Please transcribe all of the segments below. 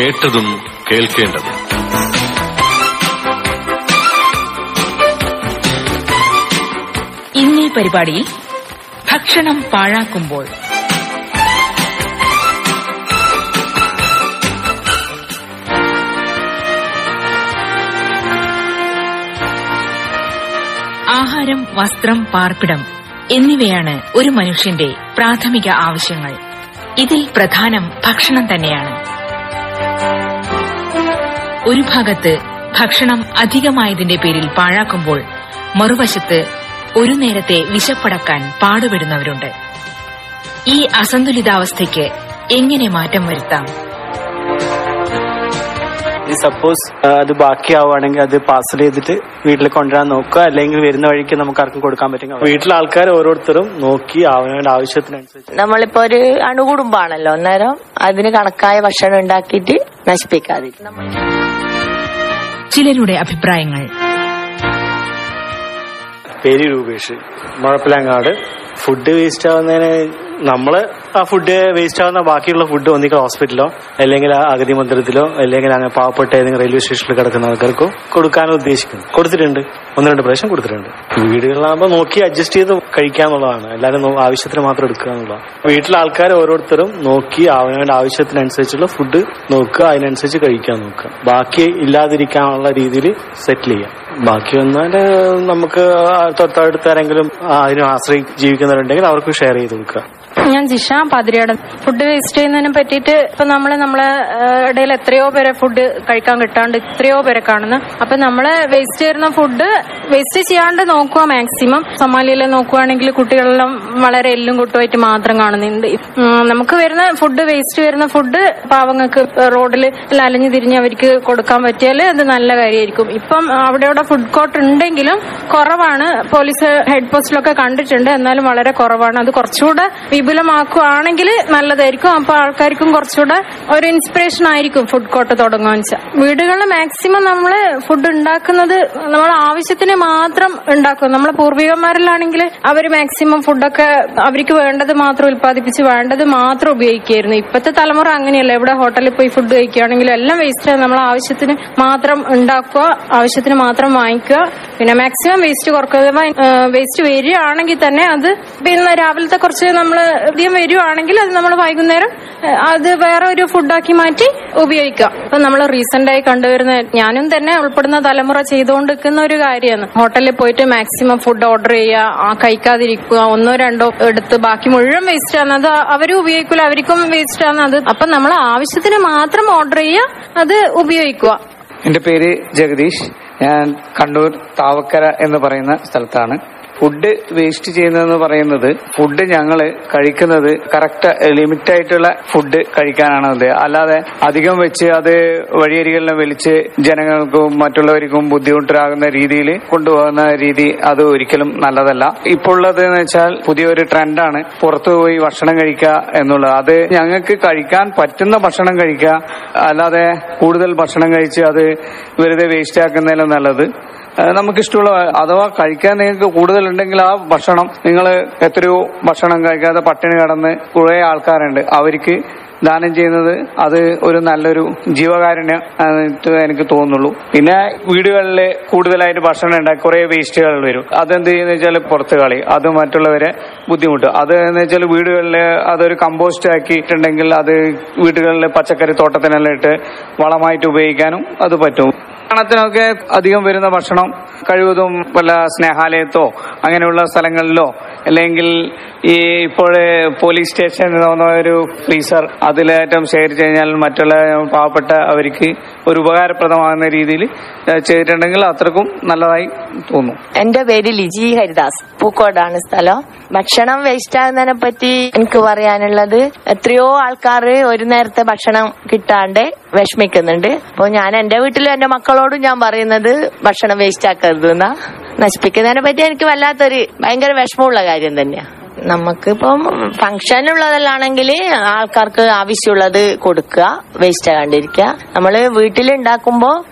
കേട്ടതും കേൾക്കേണ്ടതും ഇന്നീ പരിപാടിയിൽ ഭക്ഷണം പാഴാക്കുമ്പോൾ ആഹാരം വസ്ത്രം പാർപ്പിടം എന്നിവയാണ് ഒരു മനുഷ്യന്റെ പ്രാഥമിക ആവശ്യങ്ങൾ ഇതിൽ പ്രധാനം ഭക്ഷണം തന്നെയാണ് ഒരു ഭാഗത്ത് ഭക്ഷണം അധികമായതിന്റെ പേരിൽ പാഴാക്കുമ്പോൾ മറുവശത്ത് ഒരു നേരത്തെ വിശപ്പടക്കാൻ പാടുപെടുന്നവരുണ്ട് ഈ അസന്തുലിതാവസ്ഥയ്ക്ക് എങ്ങനെ മാറ്റം വരുത്താം സപ്പോസ് അത് ബാക്കിയാവുകയാണെങ്കിൽ അത് പാർസൽ ചെയ്തിട്ട് വീട്ടിൽ കൊണ്ടുവരാൻ നോക്കുക അല്ലെങ്കിൽ വരുന്ന വഴിക്ക് നമുക്ക് ആർക്കും കൊടുക്കാൻ പറ്റും വീട്ടിലെ ആൾക്കാർ ഓരോരുത്തരും നോക്കി അവനവന്റെ ആവശ്യത്തിനനുസരിച്ച് നമ്മളിപ്പോ ഒരു അണുകുടുംബാണല്ലോ അന്നേരം അതിന് കണക്കായ ഭക്ഷണം ഉണ്ടാക്കിയിട്ട് നശിപ്പിക്കാതിരിക്കും നമ്മൾ ചിലരുടെ അഭിപ്രായങ്ങൾ പേര് രൂപേഷ് മുഴപ്പിലങ്ങാട് ഫുഡ് വേസ്റ്റ് ആവുന്നതിന് നമ്മള് ആ ഫുഡ് വേസ്റ്റ് ആവുന്ന ബാക്കിയുള്ള ഫുഡ് ഒന്നിക്കൽ ഹോസ്പിറ്റലോ അല്ലെങ്കിൽ ആ അഗതി മന്ദിരത്തിലോ അല്ലെങ്കിൽ അങ്ങനെ പാവപ്പെട്ട ഏതെങ്കിലും റെയിൽവേ സ്റ്റേഷനിൽ കിടക്കുന്ന ആൾക്കാർക്കോ കൊടുക്കാനോ ഉദ്ദേശിക്കുന്നു കൊടുത്തിട്ടുണ്ട് ഒന്ന് രണ്ട് പ്രാവശ്യം കൊടുത്തിട്ടുണ്ട് വീടുകളിലാകുമ്പോൾ നോക്കി അഡ്ജസ്റ്റ് ചെയ്ത് കഴിക്കാന്നുള്ളതാണ് എല്ലാവരും നോ- ആവശ്യത്തിന് മാത്രം എടുക്കുക എന്നുള്ളതാണ് വീട്ടിലെ ആൾക്കാർ ഓരോരുത്തരും നോക്കി അവനവന്റെ ആവശ്യത്തിനനുസരിച്ചുള്ള ഫുഡ് നോക്കുക അതിനനുസരിച്ച് കഴിക്കാൻ നോക്കുക ബാക്കി ഇല്ലാതിരിക്കാനുള്ള രീതിയിൽ സെറ്റിൽ ചെയ്യാം ബാക്കി വന്നാൽ നമുക്ക് തൊട്ടടുത്ത് ആരെങ്കിലും ആ, അതിനെ ആശ്രയി ജീവിക്കുന്നവരുണ്ടെങ്കിൽ അവർക്ക് ഷെയർ ചെയ്ത് കൊടുക്കുക ഞാൻ ജിഷ പാതിരിയാടൻ ഫുഡ് വേസ്റ്റ് ചെയ്യുന്നതിനെ പറ്റിയിട്ട് ഇപ്പൊ നമ്മള് നമ്മളെ ഏഹ്, ഇടയിൽ എത്രയോ പേരെ ഫുഡ് കഴിക്കാൻ കിട്ടാണ്ട് എത്രയോ പേരെ കാണുന്നു അപ്പൊ നമ്മള് വേസ്റ്റ് ചെയ്യുന്ന ഫുഡ് വേസ്റ്റ് ചെയ്യാണ്ട് നോക്കുക മാക്സിമം സൊമാലിയിൽ നോക്കുവാണെങ്കിൽ കുട്ടികളെല്ലാം വളരെ എല്ലും കുട്ടുമായിട്ട് മാത്രം കാണുന്നുണ്ട് ഉം, നമുക്ക് വരുന്ന ഫുഡ് വേസ്റ്റ് വരുന്ന ഫുഡ് പാവങ്ങൾക്ക് റോഡിൽ അലഞ്ഞു തിരിഞ്ഞ് അവർക്ക് കൊടുക്കാൻ പറ്റിയാൽ അത് നല്ല കാര്യമായിരിക്കും ഇപ്പം അവിടെ അവിടെ ഫുഡ് കോർട്ട് ഉണ്ടെങ്കിലും കുറവാണ് പോലീസ് ഹെഡ് പോസ്റ്റിലൊക്കെ കണ്ടിട്ടുണ്ട് എന്നാലും വളരെ കുറവാണ് അത് കുറച്ചുകൂടെ വിപുലമാക്കുകയാണെങ്കിൽ നല്ലതായിരിക്കും അപ്പൊ ആൾക്കാർക്കും കുറച്ചുകൂടെ ഒരു ഇൻസ്പിറേഷൻ ആയിരിക്കും ഫുഡ് കോർട്ട് തുടങ്ങുക വെച്ചാൽ വീടുകളിൽ മാക്സിമം നമ്മൾ ഫുഡ് ഉണ്ടാക്കുന്നത് നമ്മൾ ആവശ്യത്തിന് മാത്രം ഉണ്ടാക്കും നമ്മളെ പൂർവികന്മാരിലാണെങ്കിൽ അവർ മാക്സിമം ഫുഡൊക്കെ അവർക്ക് വേണ്ടത് മാത്രം ഉൽപ്പാദിപ്പിച്ച് വേണ്ടത് മാത്രം ഉപയോഗിക്കുകയായിരുന്നു ഇപ്പോഴത്തെ തലമുറ അങ്ങനെയല്ല ഇവിടെ ഹോട്ടലിൽ പോയി ഫുഡ് കഴിക്കുകയാണെങ്കിലും എല്ലാം വേസ്റ്റ് നമ്മൾ ആവശ്യത്തിന് മാത്രം ഉണ്ടാക്കുക ആവശ്യത്തിന് മാത്രം വാങ്ങിക്കുക പിന്നെ മാക്സിമം വേസ്റ്റ് കുറക്കുക വേസ്റ്റ് വരികയാണെങ്കിൽ തന്നെ അത് പിന്നെ രാവിലത്തെ കുറച്ച് നമ്മൾ അധികം വരികയാണെങ്കിൽ അത് നമ്മൾ വൈകുന്നേരം ഏഹ്, അത് വേറെ ഒരു ഫുഡാക്കി മാറ്റി ഉപയോഗിക്കുക ഇപ്പൊ നമ്മൾ റീസെന്റ് ആയി കണ്ടുവരുന്ന ഞാനും തന്നെ ഉൾപ്പെടുന്ന തലമുറ ചെയ്തുകൊണ്ടിരിക്കുന്ന ഒരു കാര്യമാണ് ഹോട്ടലിൽ പോയിട്ട് മാക്സിമം ഫുഡ് ഓർഡർ ചെയ്യുക ആ കഴിക്കാതിരിക്കുക ഒന്നോ രണ്ടോ എടുത്ത് ബാക്കി മുഴുവൻ വേസ്റ്റ് ആണ് അത് അവരും ഉപയോഗിക്കില്ല അവർക്കും വേസ്റ്റ് ആണ് അത് അപ്പൊ നമ്മൾ ആവശ്യത്തിന് മാത്രം ഓർഡർ ചെയ്യുക അത് ഉപയോഗിക്കുക എന്റെ പേര് ജഗദീഷ് ഞാൻ കണ്ണൂർ താവക്കര എന്ന് പറയുന്ന സ്ഥലത്താണ് ഫുഡ് വേസ്റ്റ് ചെയ്യുന്നതെന്ന് പറയുന്നത് ഫുഡ് ഞങ്ങൾ കഴിക്കുന്നത് കറക്റ്റ് ലിമിറ്റ് ആയിട്ടുള്ള ഫുഡ് കഴിക്കാനാണ് അത് അല്ലാതെ അധികം വെച്ച് അത് വഴിയരികളിലും വലിച്ച് ജനങ്ങൾക്കും മറ്റുള്ളവർക്കും ബുദ്ധിമുട്ടാകുന്ന രീതിയിൽ കൊണ്ടുപോകുന്ന രീതി അത് ഒരിക്കലും നല്ലതല്ല ഇപ്പോൾ ഉള്ളത് എന്ന് വെച്ചാൽ പുതിയൊരു ട്രെൻഡാണ് പുറത്തു പോയി ഭക്ഷണം കഴിക്കുക എന്നുള്ളത് അത് ഞങ്ങൾക്ക് കഴിക്കാൻ പറ്റുന്ന ഭക്ഷണം കഴിക്കുക അല്ലാതെ കൂടുതൽ ഭക്ഷണം കഴിച്ച് അത് വെറുതെ വേസ്റ്റ് ആക്കുന്നതിലും നല്ലത് ഏഹ് നമുക്കിഷ്ടമുള്ള അഥവാ കഴിക്കാൻ നിങ്ങൾക്ക് കൂടുതലുണ്ടെങ്കിൽ ആ ഭക്ഷണം നിങ്ങൾ എത്രയോ ഭക്ഷണം കഴിക്കാതെ പട്ടിണി കിടന്ന് കുറെ ആൾക്കാരുണ്ട് അവർക്ക് ദാനം ചെയ്യുന്നത് അത് ഒരു നല്ലൊരു ജീവകാരുണ്യം ആയിട്ട് എനിക്ക് തോന്നുള്ളൂ പിന്നെ വീടുകളിൽ കൂടുതലായിട്ട് ഭക്ഷണം ഉണ്ടാക്കി കുറെ വേസ്റ്റുകൾ വരും അതെന്ത് ചെയ്യുന്ന വെച്ചാൽ പുറത്ത് കളി അത് മറ്റുള്ളവരെ ബുദ്ധിമുട്ട് അത് എന്ന് വെച്ചാൽ വീടുകളിൽ അതൊരു കമ്പോസ്റ്റ് ആക്കിയിട്ടുണ്ടെങ്കിൽ അത് വീടുകളിൽ പച്ചക്കറി തോട്ടത്തിനെല്ലാം ഇട്ട് വളമായിട്ട് ഉപയോഗിക്കാനും അത് പറ്റും ഭക്ഷണത്തിനൊക്കെ അധികം വരുന്ന ഭക്ഷണം കഴിവതും വല്ല സ്നേഹാലയത്തോ അങ്ങനെയുള്ള സ്ഥലങ്ങളിലോ അല്ലെങ്കിൽ ഈ ഇപ്പോൾ പോലീസ് സ്റ്റേഷനിൽ തോന്നുന്ന ഒരു ഫ്രീസർ അതിലേറ്റം ശേഖരിച്ചു കഴിഞ്ഞാൽ മറ്റുള്ള പാവപ്പെട്ട അവർക്ക് ഒരു ഉപകാരപ്രദമാകുന്ന രീതിയിൽ ചെയ്തിട്ടുണ്ടെങ്കിൽ അത്രക്കും നല്ലതായി തോന്നും എന്റെ പേര് ലിജി ഹരിദാസ് പൂക്കോടാണ് സ്ഥലം ഭക്ഷണം വേസ്റ്റ് ആകുന്നതിനെ പറ്റി എനിക്ക് പറയാനുള്ളത് എത്രയോ ആൾക്കാർ ഒരു നേരത്തെ ഭക്ഷണം കിട്ടാണ്ട് വിഷമിക്കുന്നുണ്ട് അപ്പോൾ ഞാൻ എന്റെ വീട്ടിലും എന്റെ മക്കളോടും ഞാൻ പറയുന്നത് ഭക്ഷണം വേസ്റ്റ് ആക്കരുത് എന്നാ നശിപ്പിക്കുന്നതിനെ പറ്റി എനിക്ക് വല്ലാത്തൊരു ഭയങ്കര വിഷമമുള്ള കാര്യം തന്നെയാ നമുക്കിപ്പം ഫംഗ്ഷൻ ഉള്ളതെല്ലാണെങ്കിൽ ആൾക്കാർക്ക് ആവശ്യമുള്ളത് കൊടുക്കുക വേസ്റ്റ് ആകാണ്ടിരിക്കുക നമ്മള് വീട്ടിലുണ്ടാക്കുമ്പോ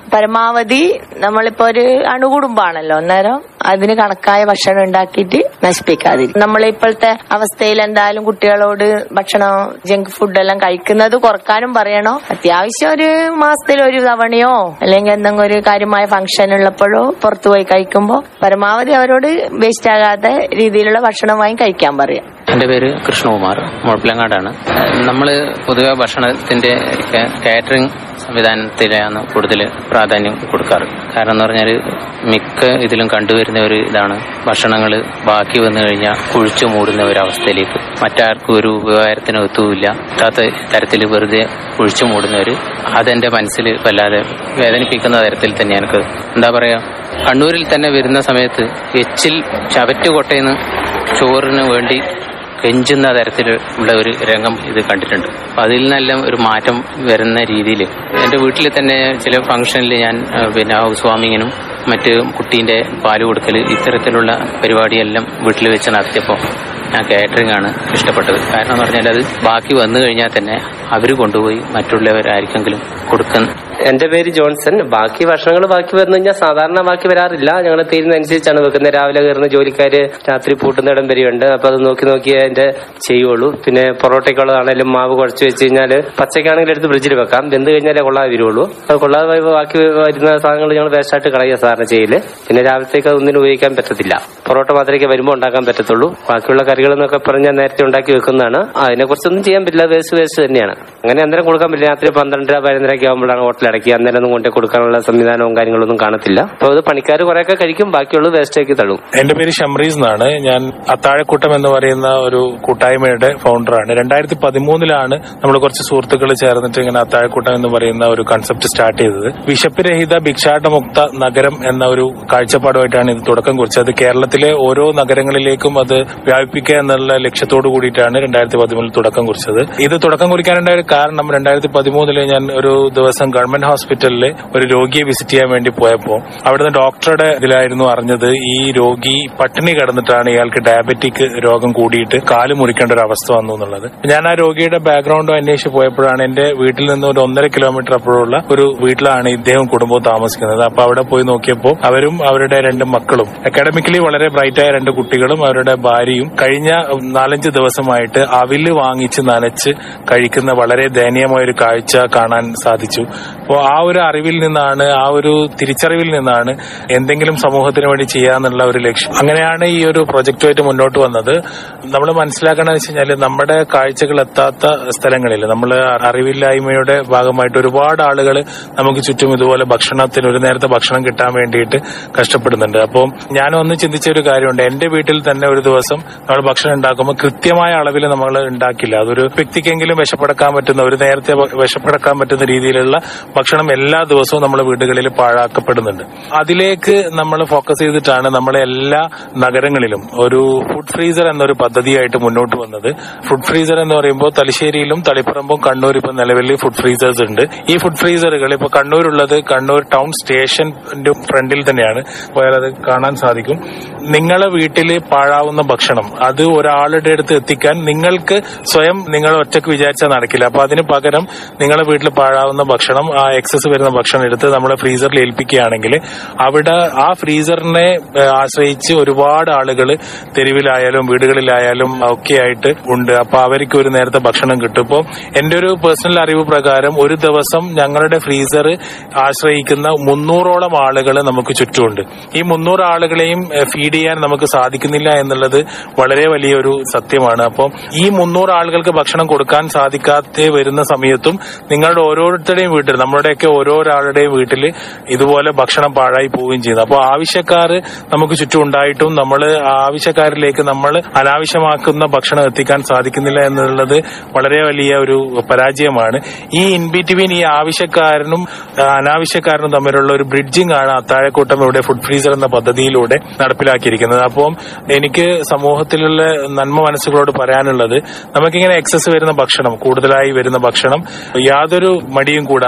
പരമാവധി നമ്മളിപ്പോ ഒരു അണുകുടുംബാണല്ലോ അന്നേരം അതിന് കണക്കായ ഭക്ഷണം ഉണ്ടാക്കിയിട്ട് നശിപ്പിക്കാതിരിക്കും നമ്മൾ ഇപ്പോഴത്തെ അവസ്ഥയിൽ എന്തായാലും കുട്ടികളോട് ഭക്ഷണം ജങ്ക് ഫുഡ് എല്ലാം കഴിക്കുന്നത് കുറക്കാനും പറയണോ അത്യാവശ്യം ഒരു മാസത്തിൽ ഒരു തവണയോ അല്ലെങ്കിൽ എന്തെങ്കിലും ഒരു കാര്യമായ ഫംഗ്ഷൻ ഉള്ളപ്പോഴോ പുറത്തു പോയി കഴിക്കുമ്പോൾ പരമാവധി അവരോട് വേസ്റ്റ് ആകാത്ത രീതിയിലുള്ള ഭക്ഷണം വാങ്ങി കഴിക്കാൻ പറയാം എൻ്റെ പേര് കൃഷ്ണകുമാർ മുഴപ്പിലങ്ങാടാണ് നമ്മൾ പൊതുവെ ഭക്ഷണത്തിന്റെ കാറ്ററിംഗ് സംവിധാനത്തിലാണ് കൂടുതൽ പ്രാധാന്യം കൊടുക്കാറ് കാരണം എന്ന് പറഞ്ഞാൽ മിക്ക ഇതിലും കണ്ടുവരുന്ന ഒരു ഇതാണ് ഭക്ഷണങ്ങൾ ബാക്കി വന്നു കഴിഞ്ഞാൽ കുഴിച്ചു മൂടുന്ന ഒരു അവസ്ഥയിലേക്ക് മറ്റാർക്കും ഒരു ഉപകാരത്തിന് എത്തുമില്ല എത്താത്ത തരത്തിൽ വെറുതെ കുഴിച്ചു മൂടുന്നവർ അതെന്റെ മനസ്സിൽ വല്ലാതെ വേദനിപ്പിക്കുന്ന തരത്തിൽ തന്നെ എനിക്ക് എന്താ പറയാ കണ്ണൂരിൽ തന്നെ വരുന്ന സമയത്ത് എച്ചിൽ ചവറ്റുകൊട്ടയെന്ന് ചോറിന് വേണ്ടി കെഞ്ചുന്ന തരത്തിലുള്ള ഒരു രംഗം ഇത് കണ്ടിട്ടുണ്ട് അപ്പൊ അതിൽ നിന്നെല്ലാം ഒരു മാറ്റം വരുന്ന രീതിയിൽ എൻ്റെ വീട്ടിൽ തന്നെ ചില ഫംഗ്ഷനിൽ ഞാൻ ആ, പിന്നെ ഹൗസ് വാമിങ്ങിനും മറ്റ് കുട്ടീൻ്റെ പാല് കൊടുക്കൽ ഇത്തരത്തിലുള്ള പരിപാടിയെല്ലാം വീട്ടിൽ വെച്ച് നടത്തിയപ്പോൾ ഞാൻ കാറ്ററിംഗ് ആണ് ഇഷ്ടപ്പെട്ടത് കാരണം എന്ന് പറഞ്ഞാൽ അത് ബാക്കി വന്നു കഴിഞ്ഞാൽ തന്നെ അവർ കൊണ്ടുപോയി മറ്റുള്ളവരാർക്കെങ്കിലും കൊടുക്കുന്ന എന്റെ പേര് ജോൺസൺ ബാക്കി ഭക്ഷണങ്ങൾ ബാക്കി വന്നു കഴിഞ്ഞാൽ സാധാരണ ബാക്കി വരാറില്ല ഞങ്ങൾ തീരുന്നതനുസരിച്ചാണ് വെക്കുന്നത് രാവിലെ കയറുന്ന ജോലിക്കാര് രാത്രി പൂട്ടുന്നിടം വരെയുണ്ട് അപ്പൊ അത് നോക്കി നോക്കി അതിന്റെ ചെയ്യുള്ളൂ പിന്നെ പൊറോട്ടയ്ക്കുള്ളതാണെങ്കിലും മാവ് കുഴച്ച് വെച്ച് കഴിഞ്ഞാൽ പച്ചക്കാണെങ്കിൽ എടുത്ത് ഫ്രിഡ്ജിൽ വെക്കാം വെന്ത് കഴിഞ്ഞാലേ കൊള്ളാതെ വരുള്ളൂ അത് കൊള്ളാതെ വരുമ്പോൾ ബാക്കി വരുന്ന സാധനങ്ങൾ ഞങ്ങൾ വേസ്റ്റായിട്ട് കളയുക സാധാരണ ചെയ്യല് പിന്നെ രാവിലത്തേക്ക് അതൊന്നിനും ഉപയോഗിക്കാൻ പറ്റത്തില്ല പൊറോട്ട മാത്രമേ വരുമ്പോൾ ഉണ്ടാക്കാൻ പറ്റത്തുള്ളൂ ബാക്കിയുള്ള കറികൾ എന്നൊക്കെ പറഞ്ഞാൽ നേരത്തെ ഉണ്ടാക്കി വെക്കുന്നതാണ് അതിനെ കുറിച്ചൊന്നും ചെയ്യാൻ പറ്റില്ല വേസ്റ്റ് വേസ്റ്റ് തന്നെയാണ് അങ്ങനെ അന്നേരം കൊടുക്കാൻ പറ്റില്ല രാത്രി പന്ത്രണ്ടര പതിനൊന്നരയ്ക്ക് ആകുമ്പോഴാണ് ഹോട്ടൽ അടക്കി അന്നേരം ഒന്നും കൊണ്ടേ കൊടുക്കാനുള്ള സംവിധാനവും കാര്യങ്ങളൊന്നും കാണത്തില്ല അപ്പോൾ അത് പണിക്കാർ കുറെയൊക്കെ കഴിക്കും ബാക്കിയുള്ളത് വേസ്റ്റാക്കി തള്ളും എന്റെ പേര് ഷംറീസ് എന്നാണ് ഞാൻ അത്താഴക്കൂട്ടം എന്ന് പറയുന്ന ഒരു കൂട്ടായ്മയുടെ ഫൗണ്ടറാണ് രണ്ടായിരത്തി പതിമൂന്നിലാണ് നമ്മൾ കുറച്ച് സുഹൃത്തുക്കൾ ചേർന്നിട്ട് ഇങ്ങനെ അത്താഴക്കൂട്ടം എന്ന് പറയുന്ന ഒരു കൺസെപ്റ്റ് സ്റ്റാർട്ട് ചെയ്തത് വിശപ്പ് രഹിത ഭിക്ഷാടമുക്ത നഗരം എന്ന ഒരു കാഴ്ചപ്പാടുമായിട്ടാണ് ഇത് തുടക്കം കുറിച്ചത് കേരളത്തിലെ ഓരോ നഗരങ്ങളിലേക്കും അത് വ്യാപിപ്പിക്കുക എന്നുള്ള ലക്ഷ്യത്തോടു കൂടിയിട്ടാണ് രണ്ടായിരത്തി പതിമൂന്നിൽ തുടക്കം കുറിച്ചത് ഇത് തുടക്കം കുറിക്കാനുണ്ടായ ഒരു കാരണം രണ്ടായിരത്തി പതിമൂന്നില് ഞാൻ ഒരു ദിവസം ഗവൺമെന്റ് ഹോസ്പിറ്റലിൽ ഒരു രോഗിയെ വിസിറ്റ് ചെയ്യാൻ വേണ്ടി പോയപ്പോൾ അവിടുന്ന് ഡോക്ടറുടെ ഇതിലായിരുന്നു അറിഞ്ഞത് ഈ രോഗി പട്ടിണി കിടന്നിട്ടാണ് ഇയാൾക്ക് ഡയബറ്റിക് രോഗം കൂടിയിട്ട് കാല് മുറിക്കേണ്ട ഒരു അവസ്ഥ വന്നു എന്നുള്ളത് ഞാൻ ആ രോഗിയുടെ ബാക്ക്ഗ്രൗണ്ടും അന്വേഷിച്ച് പോയപ്പോഴാണ് എന്റെ വീട്ടിൽ നിന്ന് ഒരു ഒന്നര കിലോമീറ്റർ അപ്പുറമുള്ള ഒരു വീട്ടിലാണ് ഇദ്ദേഹം കുടുംബവും താമസിക്കുന്നത് അപ്പൊ അവിടെ പോയി നോക്കിയപ്പോൾ അവരും അവരുടെ രണ്ട് മക്കളും അക്കാഡമിക്കലി വളരെ ബ്രൈറ്റായ രണ്ട് കുട്ടികളും അവരുടെ ഭാര്യയും കഴിഞ്ഞ നാലഞ്ച് ദിവസമായിട്ട് അവില് വാങ്ങിച്ച് നനച്ച് കഴിക്കുന്ന വളരെ ദയനീയമായ ഒരു കാഴ്ച കാണാൻ സാധിച്ചു അപ്പോൾ ആ ഒരു അറിവിൽ നിന്നാണ് ആ ഒരു തിരിച്ചറിവിൽ നിന്നാണ് എന്തെങ്കിലും സമൂഹത്തിന് വേണ്ടി ചെയ്യാന്നുള്ള ഒരു ലക്ഷ്യം അങ്ങനെയാണ് ഈ ഒരു പ്രൊജക്റ്റുമായിട്ട് മുന്നോട്ട് വന്നത് നമ്മൾ മനസ്സിലാക്കണമെന്ന് വെച്ച് കഴിഞ്ഞാൽ നമ്മുടെ കാഴ്ചകൾ എത്താത്ത സ്ഥലങ്ങളിൽ നമ്മൾ അറിവില്ലായ്മയുടെ ഭാഗമായിട്ട് ഒരുപാട് ആളുകൾ നമുക്ക് ചുറ്റും ഇതുപോലെ ഭക്ഷണത്തിന് ഒരു നേരത്തെ ഭക്ഷണം കിട്ടാൻ വേണ്ടിയിട്ട് കഷ്ടപ്പെടുന്നുണ്ട് അപ്പോൾ ഞാൻ ഒന്ന് ചിന്തിച്ച ഒരു കാര്യമുണ്ട് എന്റെ വീട്ടിൽ തന്നെ ഒരു ദിവസം നമ്മൾ ഭക്ഷണം ഉണ്ടാക്കുമ്പോൾ കൃത്യമായ അളവിൽ നമ്മൾ ഉണ്ടാക്കില്ല അതൊരു വ്യക്തിക്കെങ്കിലും വിശപ്പടക്കാൻ പറ്റുന്ന ഒരു നേരത്തെ ഭ- വിശപ്പടക്കാൻ പറ്റുന്ന രീതിയിലുള്ള ഭക്ഷണം എല്ലാ ദിവസവും നമ്മുടെ വീടുകളിൽ പാഴാക്കപ്പെടുന്നുണ്ട് അതിലേക്ക് നമ്മൾ ഫോക്കസ് ചെയ്തിട്ടാണ് നമ്മളെ എല്ലാ നഗരങ്ങളിലും ഒരു ഫുഡ് ഫ്രീസർ എന്നൊരു പദ്ധതിയായിട്ട് മുന്നോട്ട് വന്നത് ഫുഡ് ഫ്രീസർ എന്ന് പറയുമ്പോൾ തലശ്ശേരിയിലും തളിപ്പറമ്പും കണ്ണൂർ ഇപ്പൊ നിലവിൽ ഫുഡ് ഫ്രീസേഴ്സ് ഉണ്ട് ഈ ഫുഡ് ഫ്രീസറുകൾ ഇപ്പൊ കണ്ണൂരുള്ളത് കണ്ണൂർ ടൗൺ സ്റ്റേഷന്റെ ഫ്രണ്ടിൽ തന്നെയാണ് പോയാൽ അത് കാണാൻ സാധിക്കും നിങ്ങളെ വീട്ടിൽ പാഴാവുന്ന ഭക്ഷണം അത് ഒരാളുടെ അടുത്ത് എത്തിക്കാൻ നിങ്ങൾക്ക് സ്വയം നിങ്ങൾ ഒറ്റക്ക് വിചാരിച്ചാൽ നടക്കില്ല അപ്പൊ അതിന് പകരം നിങ്ങളെ വീട്ടിൽ പാഴാവുന്ന ഭക്ഷണം ആ എക്സസ് വരുന്ന ഭക്ഷണം എടുത്ത് നമ്മളെ ഫ്രീസറിൽ ഏൽപ്പിക്കുകയാണെങ്കിൽ അവിടെ ആ ഫ്രീസറിനെ ഏഹ്, ആശ്രയിച്ച് ഒരുപാട് ആളുകൾ തെരുവിലായാലും വീടുകളിലായാലും ഒക്കെ ആയിട്ട് ഉണ്ട് അപ്പൊ അവർക്ക് ഒരു നേരത്തെ ഭക്ഷണം കിട്ടും ഇപ്പോൾ എന്റെ ഒരു പേഴ്സണൽ അറിവ് പ്രകാരം ഒരു ദിവസം ഞങ്ങളുടെ ഫ്രീസർ ആശ്രയിക്കുന്ന മുന്നൂറോളം ആളുകൾ നമുക്ക് ചുറ്റുമുണ്ട് ഈ മുന്നൂറ് ആളുകളെയും ഫീഡ് ചെയ്യാൻ നമുക്ക് സാധിക്കുന്നില്ല എന്നുള്ളത് വളരെ വലിയൊരു സത്യമാണ് അപ്പം ഈ മുന്നൂറ് ആളുകൾക്ക് ഭക്ഷണം കൊടുക്കാൻ സാധിക്കാതെ വരുന്ന സമയത്തും നിങ്ങളുടെ ഓരോരുത്തരുടെയും വീട്ടിൽ നമ്മുടെയൊക്കെ ഓരോരാളുടെയും വീട്ടിൽ ഇതുപോലെ ഭക്ഷണം പാഴായി പോവുകയും ചെയ്യുന്നു അപ്പോൾ ആവശ്യക്കാർ നമുക്ക് ചുറ്റും ഉണ്ടായിട്ടും നമ്മൾ ആവശ്യക്കാരിലേക്ക് നമ്മൾ അനാവശ്യമാക്കുന്ന ഭക്ഷണം എത്തിക്കാൻ സാധിക്കുന്നില്ല എന്നുള്ളത് വളരെ വലിയ ഒരു പരാജയമാണ് ഈ ഇൻ ബിറ്റ്വീൻ ഈ ആവശ്യക്കാരനും ആ, അനാവശ്യക്കാരനും തമ്മിലുള്ള ഒരു ബ്രിഡ്ജിംഗ് ആണ് അത്താഴക്കൂട്ടം ഇവിടെ ഫുഡ് ഫ്രീസർ എന്ന പദ്ധതിയിലൂടെ നടപ്പിലാക്കിയിരിക്കുന്നത് അപ്പം എനിക്ക് സമൂഹത്തിലുള്ള നന്മ മനസ്സുകളോട് പറയാനുള്ളത് നമുക്കിങ്ങനെ എക്സസ് വരുന്ന ഭക്ഷണം കൂടുതലായി വരുന്ന ഭക്ഷണം യാതൊരു മടിയും കൂടാതെ നമ്മുടെ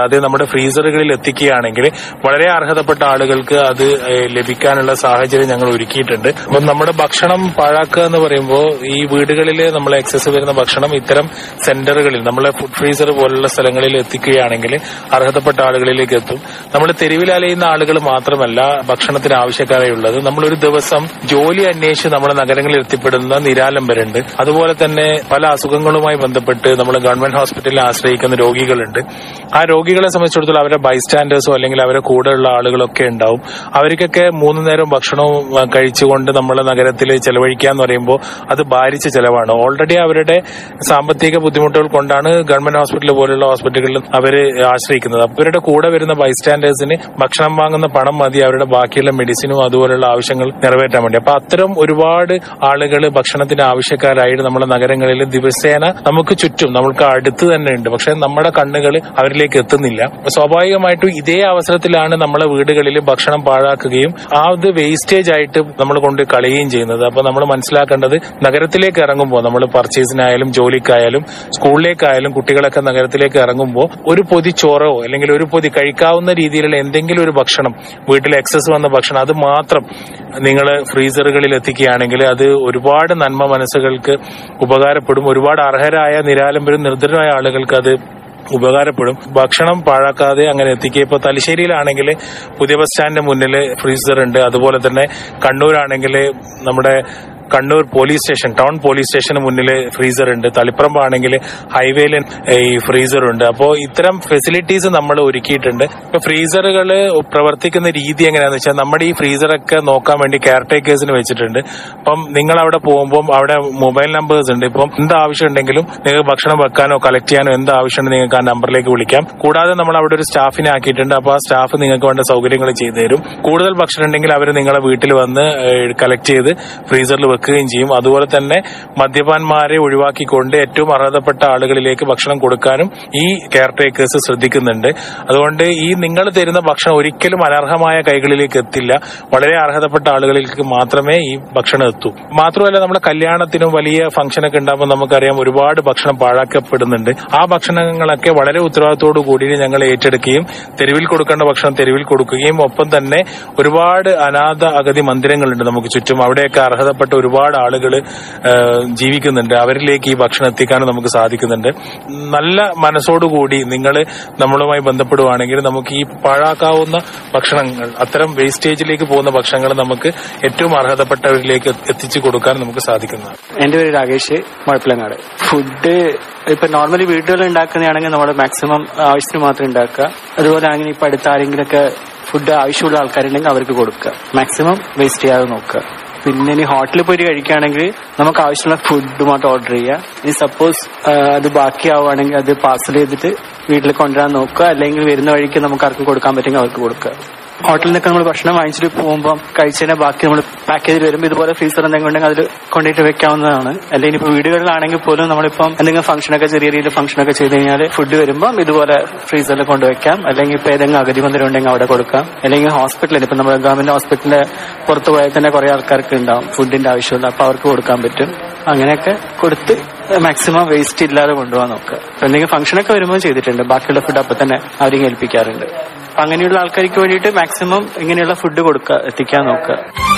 നമ്മുടെ ഫ്രീസറുകളിൽ എത്തിക്കുകയാണെങ്കിൽ വളരെ അർഹതപ്പെട്ട ആളുകൾക്ക് അത് ഏഹ്, ലഭിക്കാനുള്ള സാഹചര്യം ഞങ്ങൾ ഒരുക്കിയിട്ടുണ്ട് അപ്പം നമ്മുടെ ഭക്ഷണം പാഴാക്കുക എന്ന് പറയുമ്പോൾ ഈ വീടുകളിൽ നമ്മൾ എക്സസ് വരുന്ന ഭക്ഷണം ഇത്തരം സെന്ററുകളിൽ നമ്മളെ ഫുഡ് ഫ്രീസർ പോലുള്ള സ്ഥലങ്ങളിൽ എത്തിക്കുകയാണെങ്കിൽ അർഹതപ്പെട്ട ആളുകളിലേക്ക് എത്തും നമ്മൾ തെരുവിൽ അലയുന്ന ആളുകൾ മാത്രമല്ല ഭക്ഷണത്തിന് ആവശ്യക്കാരായുള്ളത് നമ്മൾ ഒരു ദിവസം ജോലി അന്വേഷിച്ച് നമ്മുടെ നഗരങ്ങളിൽ എത്തിപ്പെടുന്ന നിരാലംബരുണ്ട് അതുപോലെ തന്നെ പല അസുഖങ്ങളുമായി ബന്ധപ്പെട്ട് നമ്മൾ ഗവൺമെന്റ് ഹോസ്പിറ്റലിൽ ആശ്രയിക്കുന്ന രോഗികളുണ്ട് ആ രോഗികളെ സംബന്ധിച്ചിടത്തോളം അവരുടെ ബൈസ്റ്റാൻഡേഴ്സോ അല്ലെങ്കിൽ അവരുടെ കൂടെയുള്ള ആളുകളൊക്കെ ഉണ്ടാവും അവർക്കൊക്കെ മൂന്ന് നേരം ഭക്ഷണവും ആ, കഴിച്ചുകൊണ്ട് നമ്മളെ നഗരത്തിൽ ചെലവഴിക്കുക എന്ന് പറയുമ്പോൾ അത് ഭാരിച്ച ചെലവാണ് ഓൾറെഡി അവരുടെ സാമ്പത്തിക ബുദ്ധിമുട്ടുകൾ കൊണ്ടാണ് ഗവൺമെന്റ് ഹോസ്പിറ്റൽ പോലുള്ള ഹോസ്പിറ്റലുകളിൽ അവർ ആശ്രയിക്കുന്നത് അപ്പൊ ഇവരുടെ കൂടെ വരുന്ന ബൈസ്റ്റാൻഡേഴ്സിന് ഭക്ഷണം വാങ്ങുന്ന പണം മതി അവരുടെ ബാക്കിയുള്ള മെഡിസിനും അതുപോലുള്ള ആവശ്യങ്ങൾ നിറവേറ്റാൻ വേണ്ടി അപ്പൊ അത്തരം ഒരുപാട് ആളുകൾ ഭക്ഷണത്തിന് ആവശ്യക്കാരായിട്ട് നമ്മുടെ നഗരങ്ങളിൽ ദിവസേന നമുക്ക് ചുറ്റും നമുക്ക് അടുത്ത് തന്നെ ഉണ്ട് പക്ഷെ നമ്മുടെ കണ്ണുകൾ അവരിലേക്ക് എത്തുന്നില്ല അപ്പൊ സ്വാഭാവികമായിട്ടും ഇതേ അവസരത്തിലാണ് നമ്മളെ വീടുകളിൽ ഭക്ഷണം പാഴാക്കുകയും ആ ഇത് വേസ്റ്റേജ് ആയിട്ട് നമ്മൾ കൊണ്ട് കളയുകയും ചെയ്യുന്നത് അപ്പൊ നമ്മൾ മനസ്സിലാക്കേണ്ടത് നഗരത്തിലേക്ക് ഇറങ്ങുമ്പോൾ നമ്മൾ പർച്ചേസിനായാലും ജോലിക്കായാലും സ്കൂളിലേക്കായാലും കുട്ടികളൊക്കെ നഗരത്തിലേക്ക് ഇറങ്ങുമ്പോൾ ഒരു പൊതി ചോറോ അല്ലെങ്കിൽ ഒരു പൊതി കഴിക്കാവുന്ന രീതിയിലുള്ള എന്തെങ്കിലും ഒരു ഭക്ഷണം വീട്ടിൽ എക്സസ് വന്ന ഭക്ഷണം അത് മാത്രം നിങ്ങൾ ഫ്രീസറുകളിൽ എത്തിക്കുകയാണെങ്കിൽ അത് ഒരുപാട് നന്മ മനസ്സുകൾക്ക് ഉപകാരപ്പെടും ഒരുപാട് അർഹരായ നിരാലംബരും നിർദ്ധരായ ആളുകൾക്ക് അത് ഉപകാരപ്പെടും ഭക്ഷണം പാഴാക്കാതെ അങ്ങനെ എത്തിക്കുക ഇപ്പൊ തലശ്ശേരിയിലാണെങ്കിൽ പുതിയ ബസ് സ്റ്റാൻഡിന്റെ മുന്നിൽ ഫ്രീസർ ഉണ്ട് അതുപോലെ തന്നെ കണ്ണൂരാണെങ്കിൽ നമ്മുടെ Kannur police station town police സ്റ്റേഷന് മുന്നിൽ ഫ്രീസർ ഉണ്ട് തളിപ്പറമ്പാണെങ്കിൽ ഹൈവേയിൽ ഈ ഫ്രീസർ ഉണ്ട് അപ്പോൾ ഇത്തരം ഫെസിലിറ്റീസ് നമ്മൾ ഒരുക്കിയിട്ടുണ്ട് ഇപ്പൊ ഫ്രീസറുകൾ പ്രവർത്തിക്കുന്ന രീതി എങ്ങനെയാണെന്ന് വെച്ചാൽ നമ്മുടെ ഈ ഫ്രീസറൊക്കെ നോക്കാൻ വേണ്ടി കെയർ ടേക്കേഴ്സിന് വെച്ചിട്ടുണ്ട് അപ്പം നിങ്ങൾ അവിടെ പോകുമ്പോൾ അവിടെ മൊബൈൽ നമ്പേഴ്സ് ഉണ്ട് ഇപ്പം എന്ത് ആവശ്യം ഉണ്ടെങ്കിലും നിങ്ങൾക്ക് ഭക്ഷണം വെക്കാനോ കളക്ട് ചെയ്യാനോ എന്ത് ആവശ്യമുണ്ട് നിങ്ങൾക്ക് ആ നമ്പറിലേക്ക് വിളിക്കാം കൂടാതെ നമ്മൾ അവിടെ ഒരു സ്റ്റാഫിനെ ആക്കിയിട്ടുണ്ട് അപ്പോൾ ആ സ്റ്റാഫ് നിങ്ങൾക്ക് വേണ്ട സൗകര്യങ്ങൾ ചെയ്തു തരും കൂടുതൽ ഭക്ഷണം ഉണ്ടെങ്കിൽ അവർ നിങ്ങളെ വീട്ടിൽ വന്ന് കളക്ട് ചെയ്ത് ഫ്രീസറിൽ വെക്കുകയും ചെയ്യും അതുപോലെ തന്നെ മദ്യപാന്മാരെ ഒഴിവാക്കിക്കൊണ്ട് ഏറ്റവും അർഹതപ്പെട്ട ആളുകളിലേക്ക് ഭക്ഷണം കൊടുക്കാനും ഈ കെയർ ടേക്കേഴ്സ് ശ്രദ്ധിക്കുന്നുണ്ട് അതുകൊണ്ട് ഈ നിങ്ങൾ തരുന്ന ഭക്ഷണം ഒരിക്കലും അനർഹമായ കൈകളിലേക്ക് എത്തില്ല വളരെ അർഹതപ്പെട്ട ആളുകളിലേക്ക് മാത്രമേ ഈ ഭക്ഷണം എത്തൂ മാത്രമല്ല നമ്മുടെ കല്യാണത്തിനും വലിയ ഫംഗ്ഷനൊക്കെ ഉണ്ടാകുമ്പോൾ നമുക്കറിയാം ഒരുപാട് ഭക്ഷണം പാഴാക്കപ്പെടുന്നുണ്ട് ആ ഭക്ഷണങ്ങളൊക്കെ വളരെ ഉത്തരവാദിത്തോടു കൂടി ഞങ്ങൾ ഏറ്റെടുക്കുകയും തെരുവിൽ കൊടുക്കേണ്ട ഭക്ഷണം തെരുവിൽ കൊടുക്കുകയും ഒപ്പം തന്നെ ഒരുപാട് അനാഥ അഗതി മന്ദിരങ്ങളുണ്ട് നമുക്ക് ചുറ്റും അവിടെയൊക്കെ അർഹതപ്പെട്ട ഒരുപാട് ആളുകൾ ജീവിക്കുന്നുണ്ട് അവരിലേക്ക് ഈ ഭക്ഷണം എത്തിക്കാനും നമുക്ക് സാധിക്കുന്നുണ്ട് നല്ല മനസ്സോടുകൂടി നിങ്ങൾ നമ്മളുമായി ബന്ധപ്പെടുവാണെങ്കിൽ നമുക്ക് ഈ പാഴാക്കാവുന്ന ഭക്ഷണങ്ങൾ അത്തരം വേസ്റ്റേജിലേക്ക് പോകുന്ന ഭക്ഷണങ്ങൾ നമുക്ക് ഏറ്റവും അർഹതപ്പെട്ടവരിലേക്ക് എത്തിച്ചു കൊടുക്കാൻ നമുക്ക് സാധിക്കുന്നതാണ് എന്റെ പേര് രാകേഷ് മുഴപ്പിലങ്ങാട് ഫുഡ് ഇപ്പൊ നോർമലി വീടുകളിൽ ഉണ്ടാക്കുന്നതാണെങ്കിൽ നമ്മൾ മാക്സിമം ആവശ്യത്തിന് മാത്രം ഉണ്ടാക്കുക അതുപോലെ അങ്ങനെ ഇപ്പൊ അടുത്ത ആരെങ്കിലൊക്കെ ഫുഡ് ആവശ്യമുള്ള ആൾക്കാരുണ്ടെങ്കിൽ അവർക്ക് കൊടുക്കുക മാക്സിമം വേസ്റ്റ് ചെയ്യാതെ നോക്കുക പിന്നെ ഇനി ഹോട്ടലിൽ പോയിട്ട് കഴിക്കുകയാണെങ്കിൽ നമുക്ക് ആവശ്യമുള്ള ഫുഡ് മാത്രം ഓർഡർ ചെയ്യുക ഇനി സപ്പോസ് അത് ബാക്കിയാവുകയാണെങ്കിൽ അത് പാർസൽ ചെയ്തിട്ട് വീട്ടിൽ കൊണ്ടുവരാൻ നോക്കുക അല്ലെങ്കിൽ വരുന്ന വഴിക്ക് നമുക്ക് ആർക്കും കൊടുക്കാൻ പറ്റുമെങ്കിൽ അവർക്ക് കൊടുക്കുക ഹോട്ടലിൽ നിന്നൊക്കെ നമ്മൾ ഭക്ഷണം വാങ്ങിച്ചിട്ട് പോകുമ്പോൾ കഴിച്ചതിന്റെ ബാക്കി നമ്മൾ പാക്ക് ചെയ്ത് വരുമ്പോൾ ഇതുപോലെ ഫ്രീസർ എന്തെങ്കിലും ഉണ്ടെങ്കിൽ അതിൽ കൊണ്ടുപോയിട്ട് വെക്കാവുന്നതാണ് അല്ലെങ്കിൽ ഇപ്പോൾ വീടുകളിലാണെങ്കിൽ പോലും നമ്മളിപ്പം എന്തെങ്കിലും ഫംഗ്ഷനൊക്കെ ചെറിയ രീതിയിൽ ഫംഗ്ഷനൊക്കെ ചെയ്ത് കഴിഞ്ഞാൽ ഫുഡ് വരുമ്പോൾ ഇതുപോലെ ഫ്രീസറിൽ കൊണ്ടുവയ്ക്കാം അല്ലെങ്കിൽ ഇപ്പോൾ ഏതെങ്കിലും അഗതി മന്ദിരം ഉണ്ടെങ്കിൽ അവിടെ കൊടുക്കാം അല്ലെങ്കിൽ ഹോസ്പിറ്റലിൽ ഇപ്പം നമ്മുടെ ഗവൺമെന്റ് ഹോസ്പിറ്റലിന്റെ പുറത്ത് പോയാൽ തന്നെ കുറെ ആൾക്കാർക്ക് ഉണ്ടാവും ഫുഡിന്റെ ആവശ്യമുള്ള അപ്പൊ അവർക്ക് കൊടുക്കാൻ പറ്റും അങ്ങനെയൊക്കെ കൊടുത്ത് മാക്സിമം വേസ്റ്റ് ഇല്ലാതെ കൊണ്ടുപോകാൻ നോക്കുക ഇപ്പൊ എന്തെങ്കിലും ഫംഗ്ഷനൊക്കെ വരുമ്പോൾ ചെയ്തിട്ടുണ്ട് ബാക്കിയുള്ള ഫുഡ് അപ്പൊ തന്നെ അവരെയും ഏൽപ്പിക്കാറുണ്ട് അപ്പൊ അങ്ങനെയുള്ള ആൾക്കാർക്ക് വേണ്ടിയിട്ട് മാക്സിമം ഇങ്ങനെയുള്ള ഫുഡ് കൊടുക്കുക എത്തിക്കാൻ നോക്കുക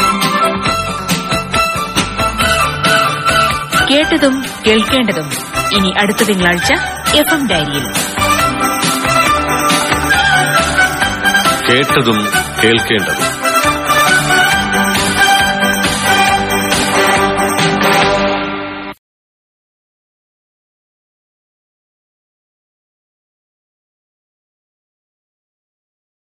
കേട്ടതും കേൾക്കേണ്ടതും ഇനി അടുത്ത തിങ്കളാഴ്ച എഫ് എം ഡയറിയിൽ കേട്ടതും കേൾക്കേണ്ടതും